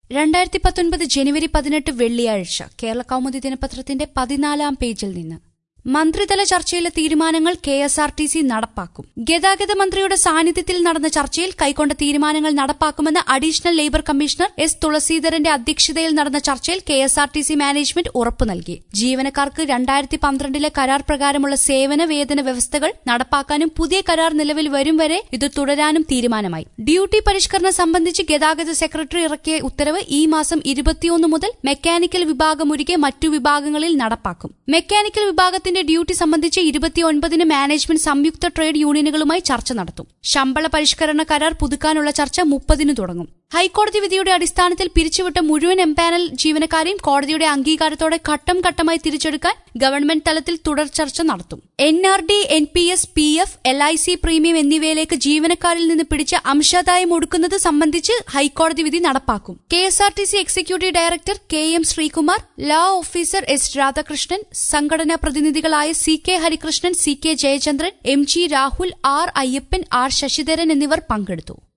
രണ്ടായിരത്തി പത്തൊൻപത് ജനുവരി പതിനെട്ട് വെള്ളിയാഴ്ച കേരള കൗമുദി ദിനപത്രത്തിന്റെ പതിനാലാം പേജിൽ നിന്ന് മന്ത്രിതല ചർച്ചയിലെ തീരുമാനങ്ങൾ K S R T C നടപ്പാക്കും ഗതാഗത മന്ത്രിയുടെ സാന്നിധ്യത്തിൽ നടന്ന ചർച്ചയിൽ കൈക്കൊണ്ട തീരുമാനങ്ങൾ നടപ്പാക്കുമെന്ന് അഡീഷണൽ ലേബർ കമ്മീഷണർ എസ് തുളസീധരന്റെ അധ്യക്ഷതയിൽ നടന്ന ചർച്ചയിൽ K S R T C management ഉറപ്പു നൽകി ജീവനക്കാർക്ക് രണ്ടായിരത്തി പന്ത്രണ്ടിലെ കരാർ പ്രകാരമുള്ള സേവന വേതന വ്യവസ്ഥകൾ നടപ്പാക്കാനും പുതിയ കരാർ നിലവിൽ വരും വരെ ഇത് തുടരാനും തീരുമാനമായി ഡ്യൂട്ടി പരിഷ്കരണം സംബന്ധിച്ച് ഗതാഗത സെക്രട്ടറി ഇറക്കിയ ഉത്തരവ് ഈ മാസം ഇരുപത്തിയൊന്ന് മുതൽ മെക്കാനിക്കൽ വിഭാഗമൊഴികെ മറ്റു വിഭാഗങ്ങളിൽ നടപ്പാക്കും മെക്കാനിക്കൽ വിഭാഗത്തിന്റെ ഡ്യൂട്ടി സംബന്ധിച്ച് ഇരുപത്തിയൊൻപതിന് മാനേജ്മെന്റ് സംയുക്ത ട്രേഡ് യൂണിയനുകളുമായി ചർച്ച നടത്തും ശമ്പള പരിഷ്കരണ കരാർ പുതുക്കാനുള്ള ചർച്ച മുപ്പതിന് തുടങ്ങും ഹൈക്കോടതി വിധിയുടെ അടിസ്ഥാനത്തിൽ പിരിച്ചുവിട്ട മുഴുവൻ എംപാനൽ ജീവനക്കാരെയും കോടതിയുടെ അംഗീകാരത്തോടെ ഘട്ടം ഘട്ടമായി തിരിച്ചെടുക്കാൻ ഗവൺമെന്റ് തലത്തിൽ തുടർ ചർച്ച നടത്തും N R D N P S P F L I C premium എന്നിവയിലേക്ക് ജീവനക്കാരിൽ നിന്ന് പിടിച്ച അംശാദായം ഒടുക്കുന്നത് സംബന്ധിച്ച് ഹൈക്കോടതി വിധി നടപ്പാക്കും K S R T C executive director K M Sreekumar law officer S Radhakrishnan സംഘടനാ പ്രതിനിധികളായ C K Harikrishnan C K Jayachandran M G Rahul R Ayyappan R Sasidharan എന്നിവർ പങ്കെടുത്തു